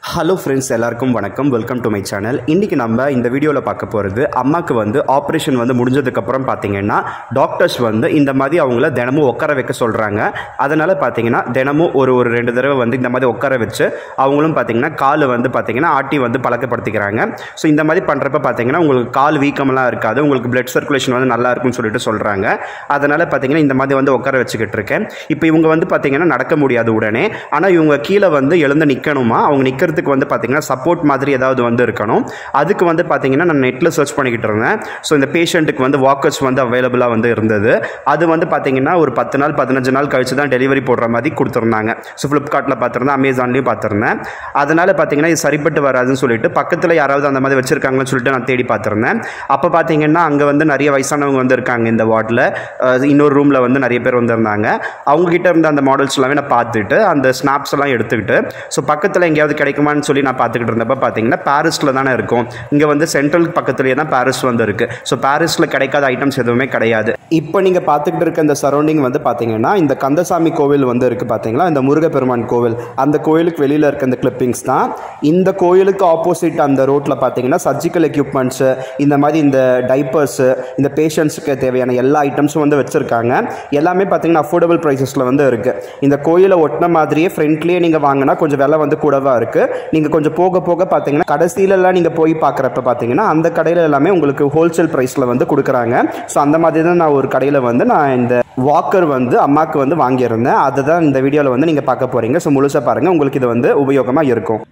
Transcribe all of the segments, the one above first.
Hello friends எல்லாருக்கும் வணக்கம் welcome to my channel இன்றைக்கி நம்ம இந்த வீடியோவில் பார்க்க போகிறது அம்மாவுக்கு வந்து ஆப்ரேஷன் வந்து முடிஞ்சதுக்கப்புறம் பார்த்தீங்கன்னா டாக்டர்ஸ் வந்து இந்த மாதிரி அவங்கள தினமும் உட்கார வைக்க சொல்கிறாங்க அதனால் பார்த்தீங்கன்னா தினமும் ஒரு ஒரு ரெண்டு தடவை வந்து இந்த மாதிரி உட்கார வச்சு அவங்களும் பார்த்தீங்கன்னா கால் வந்து பார்த்தீங்கன்னா ஆட்டி வந்து பழக்கப்படுத்திக்கிறாங்க ஸோ இந்த மாதிரி பண்ணுறப்ப பார்த்தீங்கன்னா உங்களுக்கு கால் வீக்கமெல்லாம் இருக்காது உங்களுக்கு பிளட் சர்க்குலேஷன் வந்து நல்லா இருக்கும்னு சொல்லிட்டு சொல்கிறாங்க அதனால் பார்த்தீங்கன்னா இந்த மாதிரி வந்து உட்கார வச்சுக்கிட்டு இருக்கேன் இப்போ இவங்க வந்து பார்த்தீங்கன்னா நடக்க முடியாது உடனே ஆனால் இவங்க கீழே வந்து எழுந்து நிற்கணுமா அவங்க நிற்கிறதுக்கு வந்து பார்த்தீங்கன்னா சப்போர்ட் மாதிரி ஏதாவது வந்து இருக்கணும் அதுக்கு வந்து பார்த்தீங்கன்னா நான் நெட்டில் சர்ச் பண்ணிக்கிட்டு இருந்தேன் ஸோ இந்த பேஷண்ட்டுக்கு வந்து வாக்கர்ஸ் வந்து அவைலபிளாக வந்து இருந்தது அது வந்து பார்த்தீங்கன்னா ஒரு பத்து நாள் பதினஞ்சு நாள் கழிச்சு தான் டெலிவரி போடுற மாதிரி கொடுத்துருந்தாங்க ஸோ ஃப்ளிப்கார்ட்டில் பார்த்துருந்தேன் அமேசான்லேயும் பார்த்துருந்தேன் அதனால் பார்த்தீங்கன்னா இது சரிப்பட்டு வராதுன்னு சொல்லிட்டு பக்கத்தில் யாராவது அந்த மாதிரி வச்சுருக்காங்கன்னு சொல்லிட்டு நான் தேடி பார்த்துருந்தேன் அப்போ பார்த்தீங்கன்னா அங்கே வந்து நிறைய வயசானவங்க வந்து இருக்காங்க இந்த வார்டில் இன்னொரு ரூமில் வந்து நிறைய பேர் வந்திருந்தாங்க அவங்க கிட்ட இருந்த அந்த மாடல்ஸ் எல்லாமே நான் பார்த்துட்டு அந்த ஸ்னாப்ஸ் எல்லாம் எடுத்துக்கிட்டு ஸோ பக்கத்தில் எங்கேயாவது கிடைக்குமான்னு சொல்லி நான் பார்த்துக்கிட்டு இருந்தப்ப பார்த்தீங்கன்னா பாரிஸில் தானே இருக்கும் இங்கே வந்து சென்ட்ரல் பக்கத்துலேயே தான் பாரிஸ் வந்து இருக்குது ஸோ பாரிஸில் கிடைக்காத ஐட்டம்ஸ் எதுவுமே கிடையாது இப்போ நீங்கள் பார்த்துக்கிட்டு இருக்க இந்த சரௌண்டிங் வந்து பார்த்தீங்கன்னா இந்த கந்தசாமி கோவில் வந்து இருக்குது பார்த்தீங்களா இந்த முருகப்பெருமான் கோவில் அந்த கோயிலுக்கு வெளியில் இருக்க இந்த கிளிப்பிங்ஸ் தான் இந்த கோயிலுக்கு ஆப்போசிட் அந்த ரோட்டில் பார்த்தீங்கன்னா சர்ஜிக்கல் எக்யூப்மெண்ட்ஸு இந்த மாதிரி இந்த டைப்பர்ஸு இந்த பேஷண்ட்ஸுக்கு தேவையான எல்லா ஐட்டம்ஸும் வந்து வச்சுருக்காங்க எல்லாமே பார்த்தீங்கன்னா அஃபோர்டபுள் ப்ரைஸஸில் வந்து இருக்குது இந்த கோயிலை ஒட்டின மாதிரியே ஃப்ரண்ட்லேயே நீங்கள் வாங்கினா கொஞ்சம் விலை வந்து கூடவா இருக்குது நீங்கள் கொஞ்சம் போக போக பார்த்தீங்கன்னா கடைசியிலலாம் நீங்கள் போய் பார்க்குறப்ப பார்த்தீங்கன்னா அந்த கடையில் எல்லாமே உங்களுக்கு ஹோல்சேல் ப்ரைஸில் வந்து கொடுக்குறாங்க ஸோ அந்த மாதிரி தான் நான் ஒரு கடையில் வந்து நான் இந்த வாக்கர் வந்து அம்மாவுக்கு வந்து வாங்கியிருந்தேன் அதை தான் இந்த வீடியோவில் வந்து நீங்கள் பார்க்க போகிறீங்க ஸோ முழுசாக பாருங்கள் உங்களுக்கு இது வந்து உபயோகமாக இருக்கும்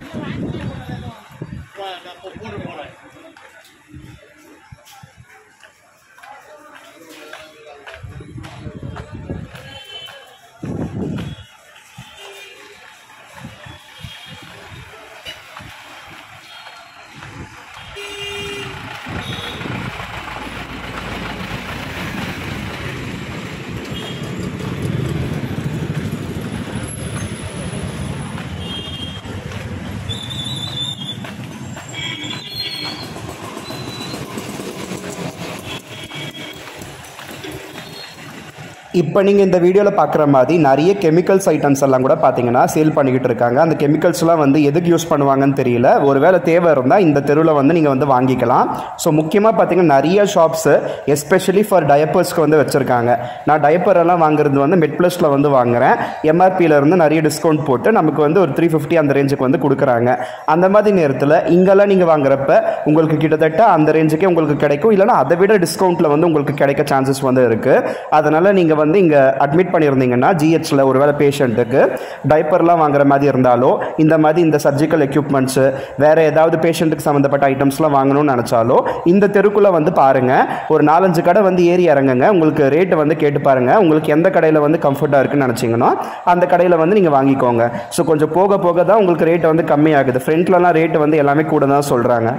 இப்போ நீங்கள் இந்த வீடியோவில் பார்க்குற மாதிரி நிறைய கெமிக்கல்ஸ் ஐட்டம்ஸ் எல்லாம் கூட பார்த்தீங்கன்னா சேல் பண்ணிக்கிட்டு இருக்காங்க அந்த கெமிக்கல்ஸ்லாம் வந்து எதுக்கு யூஸ் பண்ணுவாங்கன்னு தெரியல ஒருவேளை தேவை இருந்தால் இந்த தெருவில் வந்து நீங்கள் வந்து வாங்கிக்கலாம் ஸோ முக்கியமாக பார்த்தீங்கன்னா நிறைய ஷாப்ஸு எஸ்பெஷலி ஃபார் டயப்பர்ஸ்க்கு வந்து வச்சுருக்காங்க நான் டயப்பர் எல்லாம் வாங்குறது வந்து மெட் ப்ளஸில் வந்து வாங்குறேன் எம்ஆர்பியில் இருந்து நிறைய டிஸ்கவுண்ட் போட்டு நமக்கு வந்து ஒரு த்ரீ ஃபிஃப்டி அந்த ரேஞ்சுக்கு வந்து கொடுக்குறாங்க அந்த மாதிரி நேரத்தில் இங்கெல்லாம் நீங்கள் வாங்குறப்ப உங்களுக்கு கிட்டத்தட்ட அந்த ரேஞ்சுக்கே உங்களுக்கு கிடைக்கும் இல்லைனா அதை விட டிஸ்கவுண்ட்டில் வந்து உங்களுக்கு கிடைக்க சான்சஸ் வந்து இருக்குது அதனால் நீங்கள் வந்து இங்கே அட்மிட் பண்ணியிருந்தீங்கன்னா ஜிஹெச்சில் ஒரு வேளை பேஷண்ட்டுக்கு டைப்பர்லாம் வாங்குற மாதிரி இருந்தாலோ இந்த மாதிரி இந்த சர்ஜிக்கல் எக்யூப்மெண்ட்ஸு வேறு ஏதாவது பேஷண்ட்டுக்கு சம்மந்தப்பட்ட ஐட்டம்ஸ்லாம் வாங்கணும்னு நினச்சாலோ இந்த தெருக்குள்ளே வந்து பாருங்கள் ஒரு நாலஞ்சு கடை வந்து ஏறி இறங்குங்க உங்களுக்கு ரேட்டு வந்து கேட்டு பாருங்கள் உங்களுக்கு எந்த கடையில் வந்து கம்ஃபர்ட்டாக இருக்குன்னு நினச்சிங்கன்னா அந்த கடையில் வந்து நீங்கள் வாங்கிக்கோங்க ஸோ கொஞ்சம் போக போக தான் உங்களுக்கு ரேட்டு வந்து கம்மியாகுது ஃப்ரண்ட்லலாம் ரேட்டு வந்து எல்லாமே கூட தான் சொல்கிறாங்க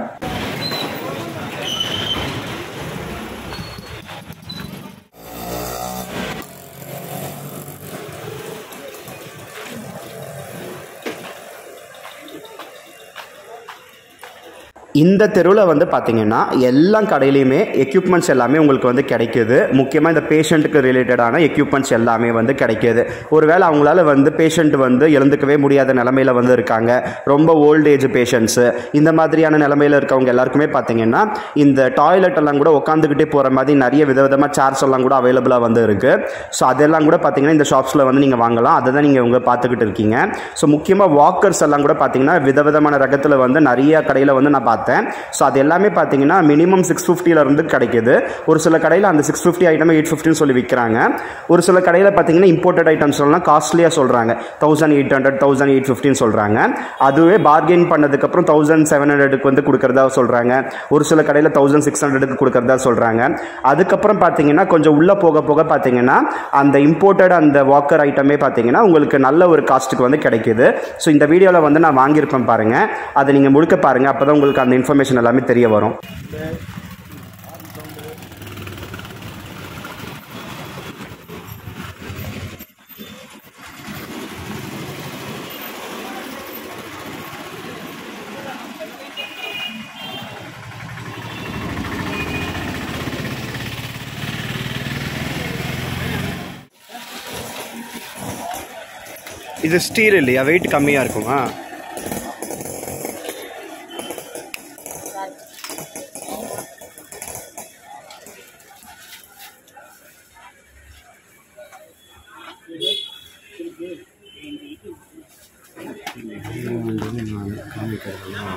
இந்த தெருவில் வந்து பார்த்தீங்கன்னா எல்லா கடையிலையுமே எக்யூப்மெண்ட்ஸ் எல்லாமே உங்களுக்கு வந்து கிடைக்குது முக்கியமாக இந்த பேஷண்ட்டுக்கு ரிலேட்டடான எக்யூப்மெண்ட்ஸ் எல்லாமே வந்து கிடைக்கிது ஒருவேளை அவங்களால வந்து பேஷண்ட் வந்து எழுந்துக்கவே முடியாத நிலமையில வந்து இருக்காங்க ரொம்ப ஓல்ட் ஏஜ் பேஷண்ட்ஸு இந்த மாதிரியான நிலமையில இருக்கவங்க எல்லாருக்குமே பார்த்தீங்கன்னா இந்த டாய்லெட் எல்லாம் கூட உட்காந்துக்கிட்டே போகிற மாதிரி நிறைய விதவிதமாக சேர்ஸ் எல்லாம் கூட அவைலபிளாக வந்து இருக்குது ஸோ அதெல்லாம் கூட பார்த்தீங்கன்னா இந்த ஷாப்ஸில் வந்து நீங்கள் வாங்கலாம் அதை தான் நீங்கள் உங்க பார்த்துக்கிட்டு இருக்கீங்க ஸோ முக்கியமாக வாக்கர்ஸ் எல்லாம் கூட பார்த்தீங்கன்னா விதவிதமான ரகத்தில் வந்து நிறைய கடையில் வந்து நான் பார்த்தேன் ஸோ அது எல்லாமே பார்த்தீங்கன்னா மினிமம் சிக்ஸ் இருந்து கிடைக்குது ஒரு சில கடையில் அந்த சிக்ஸ் ஃபிஃப்டி ஐட்டம் எயிட் ஃபிஃப்டின்னு சொல்லி விற்கிறாங்க ஒரு சில கடையில் பார்த்தீங்கன்னா இம்போர்ட்டட் ஐட்டம்ஸ் எல்லாம் காஸ்ட்லியாக சொல்கிறாங்க thousand eight hundred thousand eight ஃபிஃப்டின்னு சொல்கிறாங்க அதுவே பார்கெயின் பண்ணதுக்கப்புறம் தௌசண்ட் செவன் ஹண்ட்ரடுக்கு வந்து கொடுக்குறதா சொல்கிறாங்க ஒரு சில கடையில் தௌசண்ட் சிக்ஸ் ஹண்ட்ரடுக்கு கொடுக்குறதா சொல்கிறாங்க அதுக்கப்புறம் பார்த்தீங்கன்னா கொஞ்சம் உள்ளே போக போக பார்த்தீங்கன்னா அந்த இம்போர்ட்டட் அந்த வாக்கர் ஐட்டமே பார்த்தீங்கன்னா உங்களுக்கு நல்ல ஒரு காஸ்ட்டுக்கு வந்து கிடைக்குது ஸோ இந்த வீடியோவில் வந்து நான் வாங்கியிருப்பேன் பாருங்கள் அதை நீங்கள் முழுக்க பாருங்கள் அப்போ தான் உங்களுக்கு அந்த இன்ஃபர்மேஷன் எல்லாமே தெரிய வரும் இது ஸ்டீல் இல்லையா வெயிட் கம்மியாக இருக்குமா வாங்குறது நான் காமிக்கிறதுலாம்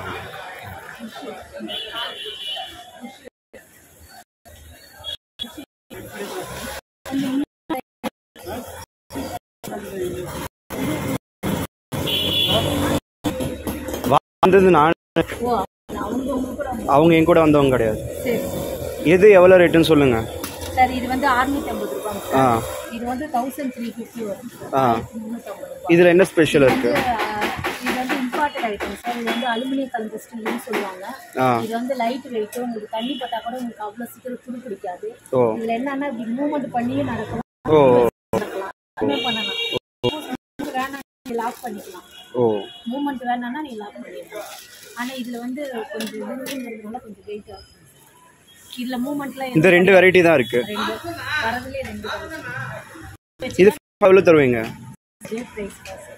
வந்தது நான் ஓ அவங்க உங்க கூட அவங்க என் கூட வந்தவங்க கிடையாது சரி எது எவ்வளோ ரேட்டுன்னு சொல்லுங்க சார் இது வந்து அறுநூத்தி ஐம்பது ரூபாங்க ஆ சார் இது வந்து தௌசண்ட் த்ரீ ஃபிஃப்டி வரும் ஆ முந்நூற்றம்பது ரூபாய் இதில் என்ன ஸ்பெஷல் இது இருக்கு வந்து, ஆ, இது வந்து இம்பார்ட்டட் ஐட்டம் சார் இது வந்து அலுமினியம் கலந்த ஸ்டீல்னு சொல்லுவாங்க ஆ இது வந்து லைட் வெயிட் உங்களுக்கு தண்ணி பட்டா கூட உங்களுக்கு அவ்வளோ சீக்கிரம் துரு பிடிக்காது ஓ இதுல என்னன்னா இப்படி மூவ்மெண்ட் பண்ணியே நடக்கலாம் ஓ என்ன பண்ணலாம் Movement வேணா நீங்க லாக் பண்ணிக்கலாம் ஓ மூவ்மெண்ட் வேணாம்னா நீ லாக் பண்ணிடலாம் ஆனா இதுல வந்து கொஞ்சம் இதுங்கிறதுனால கொஞ்சம் வெயிட் ஆகும் இதுல மூவ்மெண்ட்லாம் இந்த ரெண்டு வெரைட்டி தான் இருக்கு ரெண்டு வரதுலேயே ரெண்டு வருது இது எவ்வளோ தருவீங்க இதே ப்ரைஸ் தான் சார்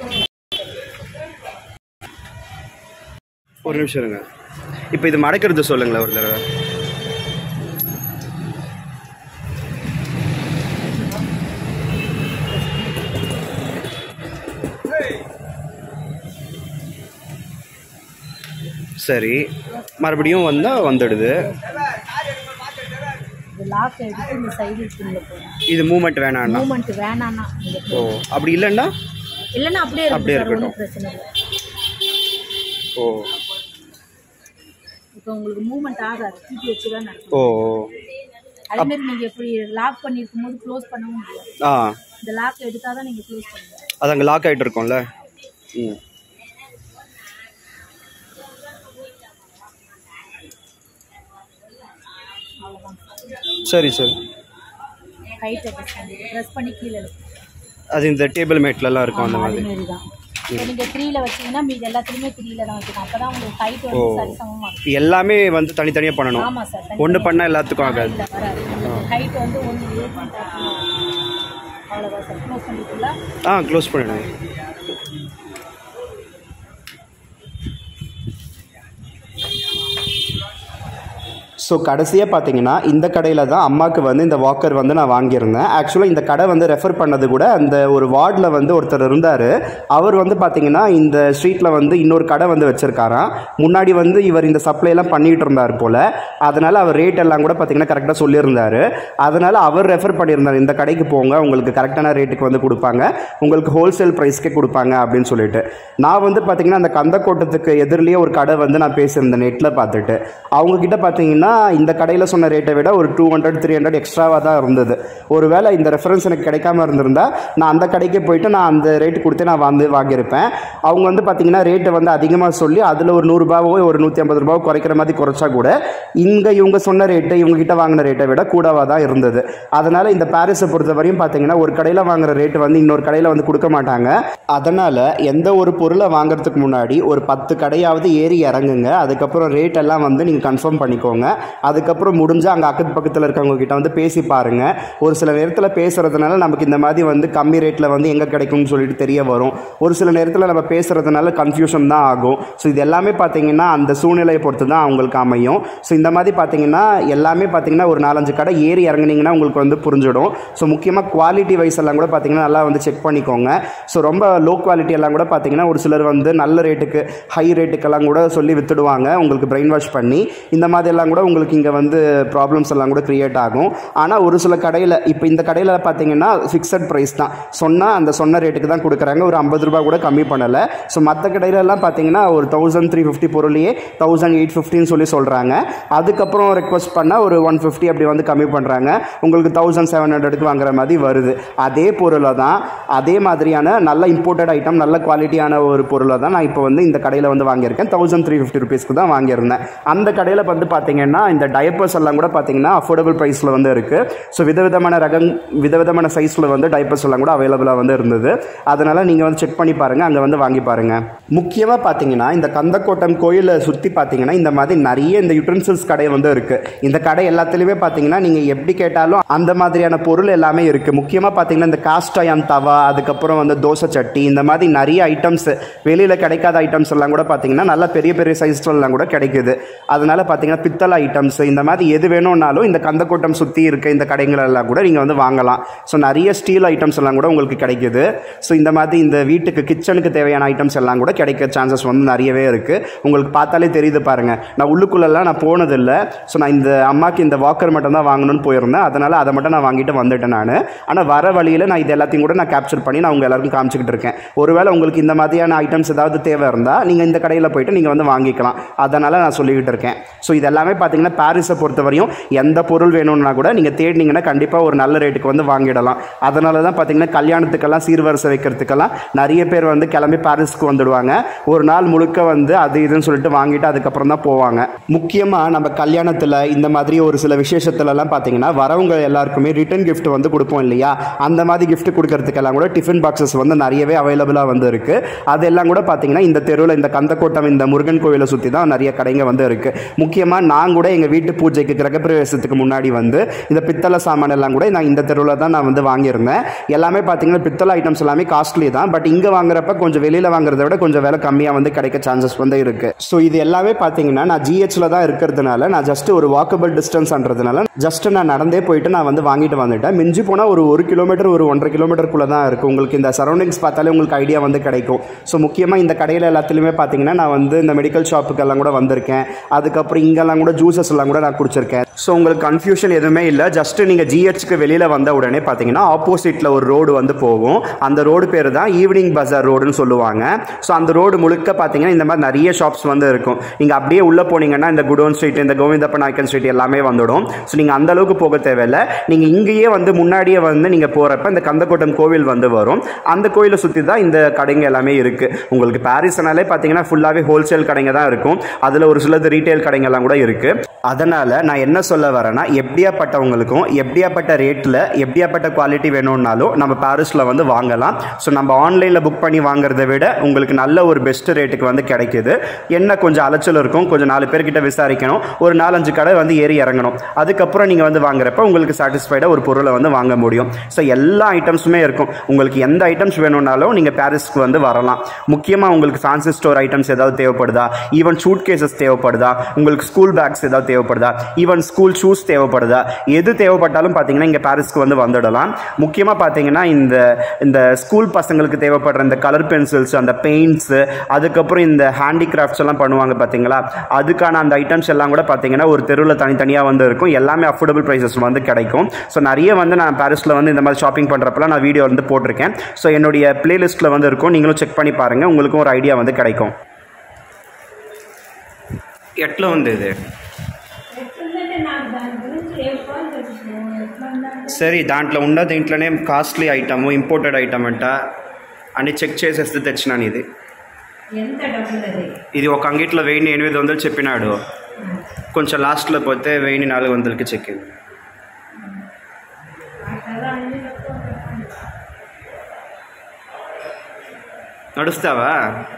ஒரு நிமிஷம் இருங்க இப்போ இது மடக்கிறது சொல்லுங்களேன் ஒரு தடவை சரி மறுபடியும் வந்தால் வந்துடுது இது லாக் எடுத்து இந்த சைடு இருக்குள்ள போகும் இது மூமெண்ட் வேணாண்ணா மூவ்மெண்ட் வேணாம்னா இந்த ஓ அப்படி இல்லைன்னா இல்லைன்னா அப்படியே அப்படியே இருக்கு சார் இருக்கட்டும். ஒன்றும் பிரச்சனை இல்லை ஓ இப்போ உங்களுக்கு மூவ்மெண்ட் ஆகாது தூக்கி வச்சு தான் நடக்கும் ஓ அதே மாதிரி நீங்க இப்படி லாக் பண்ணிருக்கும் போது க்ளோஸ் பண்ணவும் முடியாது ஆ இந்த லாக் எடுத்தா தான் நீங்க க்ளோஸ் பண்ணுவீங்க அது அங்கே லாக் ஆகிட்டு இருக்கோம்ல ம் சரி சரி கைட் அட்ஜஸ்ட் பண்ணி ப்ரெஸ் பண்ணி கீழே இழுக்கும். அது இந்த டேபிள் மேட்லலாம் இருக்கும் அந்த ஆமா, அது மாதிரி மாரி தான் இப்போ நீங்க த்ரீல வச்சீங்கன்னா மீது எல்லாத்துலயுமே த்ரீல தான் வச்சுக்கணும் அப்பதான் உங்களுக்கு ஹைட் வந்து சரிசமமா இருக்கும் எல்லாமே வந்து தனித்தனியாக பண்ணணும் ஆமா சார் ஒன்று பண்ணால் எல்லாத்துக்கும் ஆகாது இல்ல வராது ஹைட் வந்து ஒன்று ஏற்றி அவ்வளோதான் சார் க்ளோஸ் பண்ணிட்டுல ஆ க்ளோஸ் பண்ணிடுங்க ஸோ கடைசியாக பார்த்தீங்கன்னா இந்த கடையில் தான் அம்மாவுக்கு வந்து இந்த வாக்கர் வந்து நான் வாங்கியிருந்தேன் ஆக்சுவலாக இந்த கடை வந்து ரெஃபர் பண்ணது கூட அந்த ஒரு வார்டில் வந்து ஒருத்தர் இருந்தார் அவர் வந்து பார்த்தீங்கன்னா இந்த ஸ்ட்ரீட்டில் வந்து இன்னொரு கடை வந்து வச்சுருக்காராம் முன்னாடி வந்து இவர் இந்த supply எல்லாம் பண்ணிகிட்டு இருந்தார் போல் அதனால் அவர் ரேட் எல்லாம் கூட பார்த்தீங்கன்னா கரெக்டாக சொல்லியிருந்தார் அதனால் அவர் ரெஃபர் பண்ணியிருந்தார் இந்த கடைக்கு போங்க உங்களுக்கு கரெக்டான ரேட்டுக்கு வந்து கொடுப்பாங்க உங்களுக்கு ஹோல்சேல் ப்ரைஸ்க்கே கொடுப்பாங்க அப்படின்னு சொல்லிட்டு நான் வந்து பார்த்தீங்கன்னா அந்த கந்தக்கோட்டத்துக்கு எதிரிலேயே ஒரு கடை வந்து நான் பேசியிருந்தேன் நெட்டில் பார்த்துட்டு அவங்க கிட்ட பார்த்தீங்கன்னா இந்த கடையில் சொன்ன ரேட்டை விட ஒரு டூ ஹண்ட்ரட் த்ரீ ஹண்ட்ரட் எக்ஸ்ட்ராவாக தான் இருந்தது ஒருவேளை இந்த ரெஃபரன்ஸ் எனக்கு கிடைக்காம இருந்திருந்தா நான் அந்த கடைக்கே போயிட்டு நான் அந்த ரேட்டு கொடுத்து நான் வந்து வாங்கியிருப்பேன் அவங்க வந்து பார்த்தீங்கன்னா ரேட்டை வந்து அதிகமாக சொல்லி அதில் ஒரு நூறுரூபாவோ ஒரு நூற்றி ஐம்பது ரூபாவோ குறைக்கிற மாதிரி குறைச்சா கூட இங்கே இவங்க சொன்ன ரேட்டு இவங்க கிட்ட வாங்கின ரேட்டை விட கூடவா தான் இருந்தது அதனால் இந்த பாரிஸை பொறுத்த வரையும் பார்த்தீங்கன்னா ஒரு கடையில் வாங்குற ரேட்டு வந்து இன்னொரு கடையில் வந்து கொடுக்க மாட்டாங்க அதனால் எந்த ஒரு பொருளை வாங்குறதுக்கு முன்னாடி ஒரு பத்து கடையாவது ஏறி இறங்குங்க அதுக்கப்புறம் ரேட் எல்லாம் வந்து நீங்கள் கன்ஃபார்ம் பண்ணிக்கோங்க அதுக்கப்புறம் முடிஞ்சால் அங்கே அக்கத்து பக்கத்தில் இருக்கவங்க கிட்ட வந்து பேசி பாருங்க ஒரு சில நேரத்தில் பேசுறதுனால நமக்கு இந்த மாதிரி வந்து கம்மி ரேட்டில் வந்து எங்கே கிடைக்கும்னு சொல்லிட்டு தெரிய வரும் ஒரு சில நேரத்தில் நம்ம பேசுறதுனால கன்ஃபியூஷன் தான் ஆகும் ஸோ இது எல்லாமே பார்த்தீங்கன்னா அந்த சூழ்நிலையை பொறுத்து தான் அவங்களுக்கு அமையும் ஸோ இந்த மாதிரி பார்த்தீங்கன்னா எல்லாமே பார்த்தீங்கன்னா ஒரு நாலஞ்சு கடை ஏறி இறங்குனீங்கன்னா உங்களுக்கு வந்து புரிஞ்சிடும் ஸோ முக்கியமாக குவாலிட்டி வைஸ் எல்லாம் கூட பார்த்தீங்கன்னா நல்லா வந்து செக் பண்ணிக்கோங்க ஸோ ரொம்ப லோ குவாலிட்டி எல்லாம் கூட பார்த்தீங்கன்னா ஒரு சிலர் வந்து நல்ல ரேட்டுக்கு ஹை ரேட்டுக்கெல்லாம் கூட சொல்லி வித்துடுவாங்க உங்களுக்கு பிரெயின் வாஷ் பண்ணி இந்த மாதிரி எல்லாம் கூட உங்களுக்கு இங்கே வந்து ப்ராப்ளம்ஸ் எல்லாம் கூட கிரியேட் ஆகும் ஆனால் ஒரு சில கடையில் இப்போ இந்த கடையில் பார்த்தீங்கன்னா ஃபிக்ஸட் ப்ரைஸ் தான் சொன்னால் அந்த சொன்ன ரேட்டுக்கு தான் கொடுக்குறாங்க ஒரு ஐம்பது ரூபா கூட கம்மி பண்ணலை ஸோ மற்ற கடையிலலாம் பார்த்தீங்கன்னா ஒரு தௌசண்ட் த்ரீ ஃபிஃப்டி பொருளையே தௌசண்ட் எயிட் ஃபிஃப்டின்னு சொல்லி சொல்கிறாங்க அதுக்கப்புறம் ரெக்வஸ்ட் பண்ணால் ஒரு ஒன் ஃபிஃப்டி அப்படி வந்து கம்மி பண்ணுறாங்க உங்களுக்கு தௌசண்ட் செவன் ஹண்ட்ரடுக்கு வாங்குற மாதிரி வருது அதே பொருளை தான் அதே மாதிரியான நல்ல இம்போர்ட்டட் ஐட்டம் நல்ல குவாலிட்டியான ஒரு பொருளை தான் நான் இப்போ வந்து இந்த கடையில் வந்து வாங்கியிருக்கேன் தௌசண்ட் த்ரீ ஃபிஃப்டி ருபீஸ்க்கு தான் வாங்கியிருந்தேன் அந்த கடையில் வந்து பார்த்தீங்கன்னா இந்த டைப்பர்ஸ் எல்லாம் கூட பார்த்தீங்கன்னா அஃபோர்டபுள் ப்ரைஸில் வந்து இருக்குது ஸோ விதவிதமான ரகம் விதவிதமான சைஸில் வந்து டைப்பர்ஸ் எல்லாம் கூட அவைலபிளாக வந்து இருந்தது அதனால் நீங்கள் வந்து செக் பண்ணி பாருங்கள் அங்கே வந்து வாங்கி பாருங்கள் முக்கியமாக பார்த்தீங்கன்னா இந்த கந்தக்கோட்டம் கோயிலை சுற்றி பார்த்தீங்கன்னா இந்த மாதிரி நிறைய இந்த யுட்டன்சில்ஸ் கடை வந்து இருக்குது இந்த கடை எல்லாத்துலேயுமே பார்த்தீங்கன்னா நீங்கள் எப்படி கேட்டாலும் அந்த மாதிரியான பொருள் எல்லாமே இருக்குது முக்கியமாக பார்த்தீங்கன்னா இந்த காஸ்ட் அயன் தவா அதுக்கப்புறம் வந்து தோசை சட்டி இந்த மாதிரி நிறைய ஐட்டம்ஸ் வெளியில் கிடைக்காத ஐட்டம்ஸ் எல்லாம் கூட பார்த்தீங்கன்னா நல்ல பெரிய பெரிய சைஸ்லாம் கூட கிடைக்குது அதனால பார்த்தீங்கன்னா பித்தளை ஐட்டம் ஐட்டம்ஸ் இந்த மாதிரி எது வேணும்னாலும் இந்த கந்தக்கோட்டம் சுற்றி இருக்க இந்த கடைகள் எல்லாம் கூட நீங்கள் வந்து வாங்கலாம் ஸோ நிறைய ஸ்டீல் ஐட்டம்ஸ் எல்லாம் கூட உங்களுக்கு கிடைக்குது ஸோ இந்த மாதிரி இந்த வீட்டுக்கு கிச்சனுக்கு தேவையான ஐட்டம்ஸ் எல்லாம் கூட கிடைக்க சான்சஸ் வந்து நிறையவே இருக்குது உங்களுக்கு பார்த்தாலே தெரியுது பாருங்கள் நான் உள்ளுக்குள்ளெல்லாம் நான் போனதில்லை ஸோ நான் இந்த அம்மாக்கு இந்த வாக்கர் மட்டும் தான் வாங்கணும்னு போயிருந்தேன் அதனால் அதை மட்டும் நான் வாங்கிட்டு வந்துட்டேன் நான் ஆனால் வர வழியில் நான் இது எல்லாத்தையும் கூட நான் கேப்சர் பண்ணி நான் உங்கள் எல்லாருக்கும் காமிச்சிக்கிட்டு இருக்கேன் ஒருவேளை உங்களுக்கு இந்த மாதிரியான ஐட்டம்ஸ் ஏதாவது தேவை இருந்தால் நீங்கள் இந்த கடையில் போயிட்டு நீங்கள் வந்து வாங்கிக்கலாம் அதனால் நான் சொல்லிக்கிட்டு இருக்கேன் ஸோ இது எல்லாமே பார்த்தீங்கன்னா பாரிஸை பொறுத்தவரையும் எந்த பொருள் வேணும்னா கூட நீங்கள் தேடினீங்கன்னா கண்டிப்பாக ஒரு நல்ல ரேட்டுக்கு வந்து வாங்கிடலாம் அதனால தான் பார்த்தீங்கன்னா கல்யாணத்துக்கெல்லாம் சீர்வரிசை வைக்கிறதுக்கெல்லாம் நிறைய பேர் வந்து கிளம்பி பாரிஸ்க்கு வந்துடுவாங்க ஒரு நாள் முழுக்க வந்து அது இதுன்னு சொல்லிட்டு வாங்கிட்டு அதுக்கப்புறம் தான் போவாங்க முக்கியமாக நம்ம கல்யாணத்தில் இந்த மாதிரி ஒரு சில விசேஷத்துலலாம் பார்த்தீங்கன்னா வரவங்க எல்லாருக்குமே ரிட்டன் gift வந்து கொடுப்போம் இல்லையா அந்த மாதிரி gift கொடுக்கறதுக்கெல்லாம் கூட டிஃபன் பாக்ஸஸ் வந்து நிறையவே அவைலபிளாக வந்து இருக்குது அதெல்லாம் கூட பார்த்தீங்கன்னா இந்த தெருவில் இந்த கந்தக்கோட்டம் இந்த முருகன் கோவிலை சுற்றி தான் நிறைய கடைங்க வந்து இருக்குது முக்கியமாக நான் கூட எங்கள் வீட்டு பூஜைக்கு கிரகப்பிரவேசத்துக்கு முன்னாடி வந்து இந்த பித்தளை சாமான் எல்லாம் கூட நான் இந்த தெருவில் தான் நான் வந்து வாங்கியிருந்தேன் எல்லாமே பார்த்தீங்கன்னா பித்தளை ஐட்டம்ஸ் எல்லாமே காஸ்ட்லி தான் பட் இங்கே வாங்குறப்ப கொஞ்சம் வெளியில் வாங்குறத விட கொஞ்சம் விலை கம்மியாக வந்து கிடைக்க சான்சஸ் வந்து இருக்குது ஸோ இது எல்லாமே பார்த்தீங்கன்னா நான் ஜிஹெச்சில் தான் இருக்கிறதுனால நான் ஜஸ்ட் ஒரு வாக்கபிள் டிஸ்டன்ஸ்ன்றதுனால ஜஸ்ட் நான் நடந்தே போயிட்டு நான் வந்து வாங்கிட்டு வந்துட்டேன் மிஞ்சி போனால் ஒரு ஒரு கிலோமீட்டர் ஒரு ஒன்றரை கிலோமீட்டருக்குள்ளே தான் இருக்குது உங்களுக்கு இந்த சரௌண்டிங்ஸ் பார்த்தாலே உங்களுக்கு ஐடியா வந்து கிடைக்கும் ஸோ முக்கியமாக இந்த கடையில் எல்லாத்துலேயுமே பார்த்தீங்கன்னா நான் வந்து இந்த மெடிக்கல் ஷாப்புக்கெல்லாம் கூட வந்திருக்கேன் அதுக்கப்புறம் இங்கெல்லாம் கூட ஜூசஸ் எல்லாம் கூட நான் குடிச்சிருக்கேன் ஸோ உங்களுக்கு கன்ஃபியூஷன் எதுவுமே இல்லை ஜஸ்ட் நீங்கள் ஜிஹெச்க்கு வெளியில் வந்த உடனே பார்த்தீங்கன்னா ஆப்போசிட்டில் ஒரு ரோடு வந்து போகும் அந்த ரோடு பேர் தான் ஈவினிங் பஜார் ரோடுன்னு சொல்லுவாங்க ஸோ அந்த ரோடு முழுக்க பார்த்தீங்கன்னா இந்த மாதிரி நிறைய ஷாப்ஸ் வந்து இருக்கும் நீங்கள் அப்படியே உள்ளே போனீங்கன்னா இந்த குடோன் ஸ்ட்ரீட் இந்த கோவிந்தப்ப நாயக்கன் ஸ்ட்ரீட் எல்லாமே வந்துடும் ஸோ நீங்கள் அந்த அளவுக்கு போக தேவையில்லை நீங்கள் இங்கேயே வந்து முன்னாடியே வந்து நீங்கள் போகிறப்ப இந்த கந்தக்கோட்டம் கோவில் வந்து வரும் அந்த கோயிலை சுற்றி தான் இந்த கடைங்க எல்லாமே இருக்குது உங்களுக்கு பாரிஸ்னாலே பார்த்தீங்கன்னா ஃபுல்லாகவே ஹோல்சேல் கடைங்க தான் இருக்கும் அதில் ஒரு சிலது ரீட்டைல் கடைங்கெல்லாம் கூட இருக்குது அதனால் நான் என்ன சொல்ல வரேன்னா எப்படியாப்பட்டவங்களுக்கும் எப்படியாப்பட்ட ரேட்டில் எப்படியாப்பட்ட குவாலிட்டி வேணும்னாலும் நம்ம பாரிஸில் வந்து வாங்கலாம் ஸோ நம்ம ஆன்லைனில் புக் பண்ணி வாங்குறத விட உங்களுக்கு நல்ல ஒரு பெஸ்ட் ரேட்டுக்கு வந்து கிடைக்குது என்ன கொஞ்சம் அலைச்சல் இருக்கும் கொஞ்சம் நாலு பேர்கிட்ட விசாரிக்கணும் ஒரு நாலஞ்சு கடை வந்து ஏறி இறங்கணும் அதுக்கப்புறம் நீங்கள் வந்து வாங்குறப்ப உங்களுக்கு சாட்டிஸ்ஃபைடாக ஒரு பொருளை வந்து வாங்க முடியும் ஸோ எல்லா ஐட்டம்ஸுமே இருக்கும் உங்களுக்கு எந்த ஐட்டம்ஸ் வேணும்னாலும் நீங்கள் பாரிஸ்க்கு வந்து வரலாம் முக்கியமாக உங்களுக்கு ஃபேன்சி ஸ்டோர் ஐட்டம்ஸ் ஏதாவது தேவைப்படுதா ஈவன் சூட் கேசஸ் தேவைப்படுதா உங்களுக்கு ஸ்கூல் பேக்ஸ் ஏதாவது தேவைப்படுதா ஈவன் ஸ்கூல் ஷூஸ் தேவைப்படுதா எது தேவைப்பட்டாலும் பார்த்தீங்கன்னா இங்கே பாரிஸ்க்கு வந்து வந்துடலாம் முக்கியமாக பார்த்தீங்கன்னா இந்த இந்த ஸ்கூல் பசங்களுக்கு தேவைப்படுற இந்த கலர் பென்சில்ஸ் அந்த பெயிண்ட்ஸு அதுக்கப்புறம் இந்த ஹேண்டிகிராஃப்ட்ஸ் எல்லாம் பண்ணுவாங்க பார்த்தீங்களா அதுக்கான அந்த ஐட்டம்ஸ் எல்லாம் கூட பார்த்தீங்கன்னா ஒரு தெருவில் தனித்தனியாக வந்து இருக்கும் எல்லாமே அஃபோர்டபுள் ப்ரைஸஸ் வந்து கிடைக்கும் ஸோ நிறைய வந்து நான் பாரிஸில் வந்து இந்த மாதிரி ஷாப்பிங் பண்ணுறப்பலாம் நான் வீடியோ வந்து போட்டிருக்கேன் ஸோ என்னுடைய பிளேலிஸ்ட்டில் வந்து இருக்கும் நீங்களும் செக் பண்ணி பாருங்கள் உங்களுக்கும் ஒரு ஐடியா வந்து கிடைக்கும் ఎట్లా ఉంది ఇది సరే దాంట్లో ఉన్న దీంట్లోనే కాస్ట్లీ ఐటమ్ ఇంపోర్టెడ్ ఐటమ్ అంట అని చెక్ చేసేస్తే తెచ్చినాను ఇది ఎంత డబ్బులు అది ఇది ఒక అంగిట్లో వెయ్యి ఎనిమిది వందలు చెప్పినాడు కొంచెం లాస్ట్లో పోతే వెయ్యి నాలుగు వందలకి చెక్కింది నడుస్తావా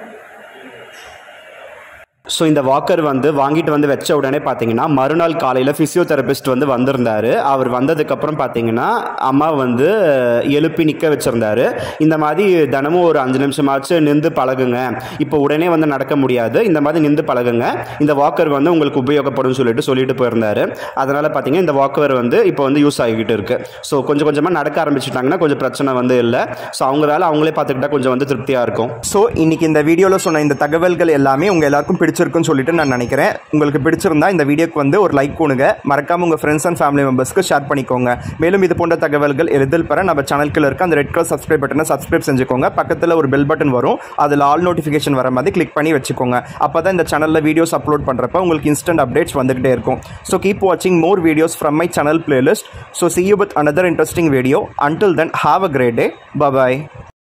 ஸோ இந்த வாக்கர் வந்து வாங்கிட்டு வந்து வச்ச உடனே பார்த்தீங்கன்னா மறுநாள் காலையில் ஃபிசியோதெரபிஸ்ட் வந்து வந்திருந்தார் அவர் வந்ததுக்கப்புறம் பார்த்தீங்கன்னா அம்மா வந்து எழுப்பி நிற்க வச்சுருந்தாரு இந்த மாதிரி தினமும் ஒரு அஞ்சு நிமிஷமாச்சு நின்று பழகுங்க இப்போ உடனே வந்து நடக்க முடியாது இந்த மாதிரி நின்று பழகுங்க இந்த வாக்கர் வந்து உங்களுக்கு உபயோகப்படும் சொல்லிட்டு சொல்லிட்டு போயிருந்தாரு அதனால் பார்த்தீங்கன்னா இந்த வாக்கர் வந்து இப்போ வந்து யூஸ் ஆகிக்கிட்டு இருக்கு ஸோ கொஞ்சம் கொஞ்சமாக நடக்க ஆரம்பிச்சிட்டாங்கன்னா கொஞ்சம் பிரச்சனை வந்து இல்லை ஸோ அவங்க வேலை அவங்களே பார்த்துக்கிட்டா கொஞ்சம் வந்து திருப்தியாக இருக்கும் ஸோ இன்னைக்கு இந்த வீடியோவில் சொன்ன இந்த தகவல்கள் எல்லாமே உங்கள் எல்லாருக்கும் பிடிச்சிருக்குன்னு சொல்லிட்டு நான் நினைக்கிறேன் உங்களுக்கு பிடிச்சிருந்தா இந்த வீடியோக்கு வந்து ஒரு லைக் கொடுங்க மறக்காம உங்கள் ஃப்ரெண்ட்ஸ் அண்ட் ஃபேமிலி மெம்பர்ஸ்க்கு ஷேர் பண்ணிக்கோங்க மேலும் இது போன்ற தகவல்கள் எளிதில் பெற நம்ம சேனலுக்குள்ள இருக்க அந்த ரெட் கலர் சப்ஸ்கிரைப் பட்டனை சப்ஸ்கிரைப் செஞ்சுக்கோங்க பக்கத்தில் ஒரு பெல் பட்டன் வரும் அதில் ஆல் நோட்டிஃபிகேஷன் வர மாதிரி கிளிக் பண்ணி வச்சுக்கோங்க அப்போ தான் இந்த சேனலில் வீடியோஸ் அப்லோட் பண்ணுறப்ப உங்களுக்கு இன்ஸ்டன்ட் அப்டேட்ஸ் வந்துகிட்டே இருக்கும் ஸோ கீப் வாட்சிங் more videos from my channel playlist so see you with another interesting video until then have a great day bye bye